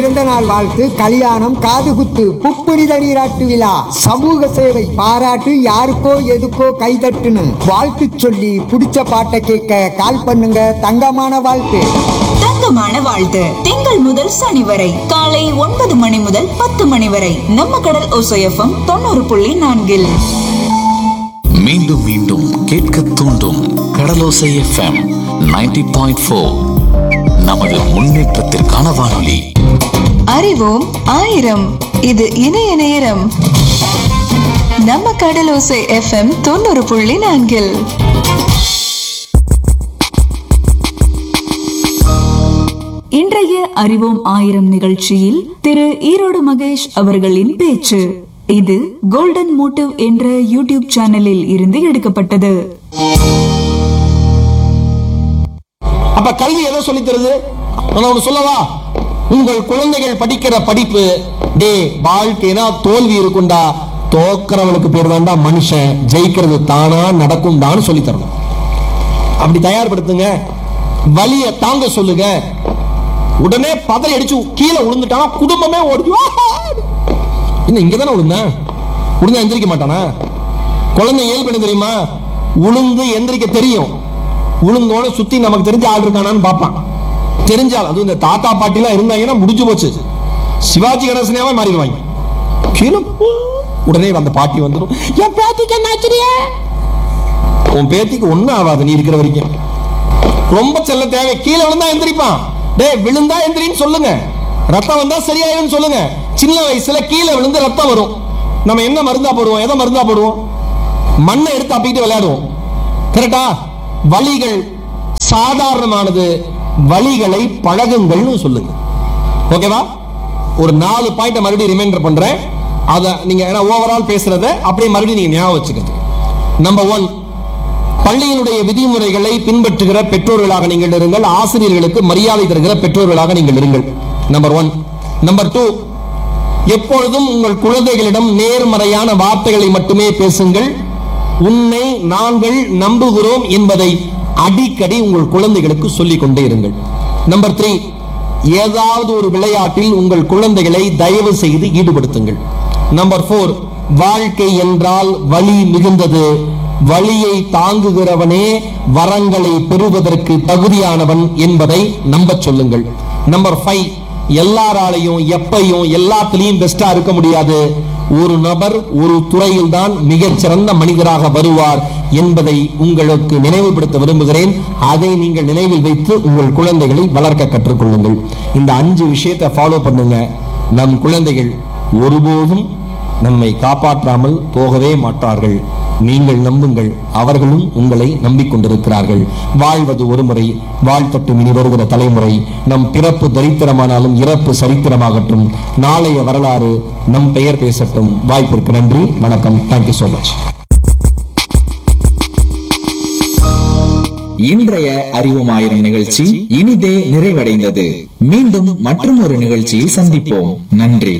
பிறந்த நாள் வாழ்த்து கல்யாணம் காதுகுத்து புப்புனித நீராட்டு விழா சமூக சேவை பாராட்டு யாருக்கோ எதுக்கோ கைதட்டுன்னு வாழ்த்து சொல்லி பிடிச்ச பாட்டை கேட்க கால் பண்ணுங்க தங்கமான வாழ்த்து தங்கமான வாழ்த்து திங்கள் முதல் சனி வரை காலை ஒன்பது மணி முதல் பத்து மணி வரை நம்ம கடல் ஓசையஃபம் தொண்ணூறு புள்ளி நான்கில் மீண்டும் மீண்டும் கேட்க தூண்டும் கடலோசை எஃப்எம் 90.4 பாயிண்ட் ஃபோர் நமது முன்னேற்றத்திற்கான வானொலி அறிவோம் ஆயிரம் இது இணைய நேரம் நம்ம கடலோசை எஃப்எம் தொண்ணூறு புள்ளி நான்கில் இன்றைய அறிவோம் ஆயிரம் நிகழ்ச்சியில் திரு ஈரோடு மகேஷ் அவர்களின் பேச்சு இது கோல்டன் மோட்டிவ் என்ற யூடியூப் சேனலில் இருந்து எடுக்கப்பட்டது அப்ப கல்வி எதை சொல்லித் தருது நான் ஒண்ணு சொல்லவா உங்கள் குழந்தைகள் படிக்கிற படிப்பு டே வாழ்க்கைனா தோல்வி இருக்குண்டா தோக்கிறவனுக்கு பேர் தான்டா மனுஷன் ஜெயிக்கிறது தானா நடக்கும்டான்னு சொல்லி தரணும் அப்படி தயார்படுத்துங்க வலிய தாங்க சொல்லுங்க உடனே பதறி அடிச்சு கீழே விழுந்துட்டானா குடும்பமே ஓடி இன்னும் இங்க தானே விழுந்தேன் விழுந்தா எந்திரிக்க மாட்டானா குழந்தை இயல்பு என்ன தெரியுமா உளுந்து எந்திரிக்க தெரியும் உளுந்தோட சுத்தி நமக்கு தெரிஞ்ச ஆள் இருக்கானான்னு பார்ப்பான் தெரிஞ்சால் அதுவும் இந்த தாத்தா பாட்டிலாம் இருந்தாங்கன்னா முடிஞ்சு போச்சு சிவாஜி கணேசனாவே மாறிடுவாங்க கீழே போ. உடனே அந்த பாட்டி வந்துடும் என் பேத்திக்கு என்ன ஆச்சுரியே உன் பேத்திக்கு ஒண்ணும் ஆகாது நீ இருக்கிற வரைக்கும் ரொம்ப செல்ல தேவை கீழே விழுந்தா எந்திரிப்பான் டேய் விழுந்தா எந்திரின்னு சொல்லுங்க ரத்தம் வந்தா சரியாயிடும் சொல்லுங்க சின்ன வயசுல கீழே விழுந்து ரத்தம் வரும் நம்ம என்ன மருந்தா போடுவோம் எதை மருந்தா போடுவோம் மண்ணை எடுத்து அப்பிட்டு விளையாடுவோம் கரெக்டா வலிகள் சாதாரணமானது வலிகளை பழகுங்கள்னு சொல்லுங்க ஓகேவா ஒரு நாலு பாயிண்ட் மறுபடியும் ரிமைண்டர் பண்றேன் அத நீங்க ஏன்னா ஓவரால் பேசுறத அப்படியே மறுபடியும் நீங்க ஞாபகம் வச்சுக்கிறது நம்பர் ஒன் பள்ளியினுடைய விதிமுறைகளை பின்பற்றுகிற பெற்றோர்களாக நீங்கள் இருங்கள் ஆசிரியர்களுக்கு மரியாதை தருகிற பெற்றோர்களாக நீங்கள் இருங்கள் நம்பர் ஒன் நம்பர் டூ எப்பொழுதும் உங்கள் குழந்தைகளிடம் நேர்மறையான வார்த்தைகளை மட்டுமே பேசுங்கள் உன்னை நாங்கள் நம்புகிறோம் என்பதை அடிக்கடி உங்கள் குழந்தைகளுக்கு சொல்லிக் கொண்டே இருங்கள் நம்பர் த்ரீ ஏதாவது ஒரு விளையாட்டில் உங்கள் குழந்தைகளை தயவு செய்து ஈடுபடுத்துங்கள் நம்பர் ஃபோர் வாழ்க்கை என்றால் வலி மிகுந்தது வலியை தாங்குகிறவனே வரங்களை பெறுவதற்கு தகுதியானவன் என்பதை நம்பச் சொல்லுங்கள் நம்பர் ஃபைவ் எல்லாராலையும் எப்பையும் எல்லாத்துலயும் பெஸ்டா இருக்க முடியாது ஒரு நபர் ஒரு துறையில் தான் மிகச்சிறந்த மனிதராக வருவார் என்பதை உங்களுக்கு நினைவுபடுத்த விரும்புகிறேன் அதை நீங்கள் நினைவில் வைத்து உங்கள் குழந்தைகளை வளர்க்க கற்றுக்கொள்ளுங்கள் இந்த அஞ்சு விஷயத்தை ஃபாலோ பண்ணுங்க நம் குழந்தைகள் ஒருபோதும் நம்மை காப்பாற்றாமல் போகவே மாட்டார்கள் நீங்கள் நம்புங்கள் அவர்களும் உங்களை நம்பிக்கொண்டிருக்கிறார்கள் வாழ்வது ஒரு முறை வாழ்த்தட்டும் இனி வருகிற தலைமுறை நம் பிறப்பு தரித்திரமானாலும் இறப்பு சரித்திரமாகட்டும் நாளைய வரலாறு நம் பெயர் பேசட்டும் வாய்ப்பிற்கு நன்றி வணக்கம் தேங்க்யூ so மச் இன்றைய அறிவோம் ஆயிரம் நிகழ்ச்சி இனிதே நிறைவடைந்தது மீண்டும் மற்றும் ஒரு நிகழ்ச்சியில் சந்திப்போம் நன்றி